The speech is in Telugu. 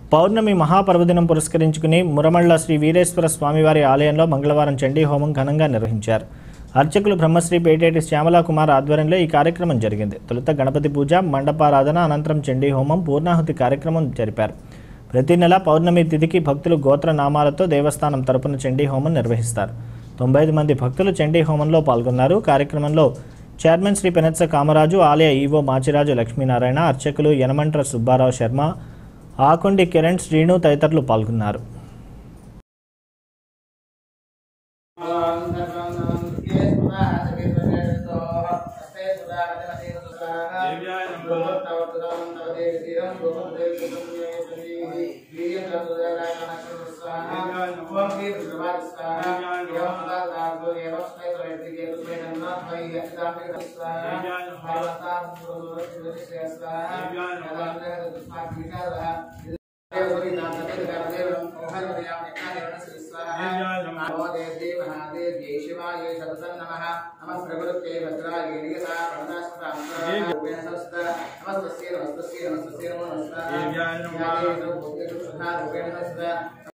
పౌర్ణమి మహాపర్వదినం పురస్కరించుకుని మురమళ్ళ శ్రీ వీరేశ్వర స్వామివారి ఆలయంలో మంగళవారం చండీ హోమం ఘనంగా నిర్వహించారు అర్చకులు బ్రహ్మశ్రీ పేటేటి శ్యామలా కుమార్ ఆధ్వర్యంలో ఈ కార్యక్రమం జరిగింది తొలుత గణపతి పూజ మండపారాధన అనంతరం చండీ హోమం పూర్ణాహుతి కార్యక్రమం జరిపారు ప్రతి నెల పౌర్ణమి తిథికి భక్తులు గోత్ర నామాలతో దేవస్థానం తరపున చండీ హోమం నిర్వహిస్తారు తొంభై ఐదు మంది భక్తులు చండీ హోమంలో పాల్గొన్నారు కార్యక్రమంలో చైర్మన్ శ్రీ పెనత్స కామరాజు ఆలయ ఈవో మాచిరాజు లక్ష్మీనారాయణ అర్చకులు యనమంట్ర సుబ్బారావు శర్మ ఆకొండి కిరణ్ శ్రీను తదితరులు పాల్గొన్నారు నమస్తే నమస్తే నమస్తే నమస్తే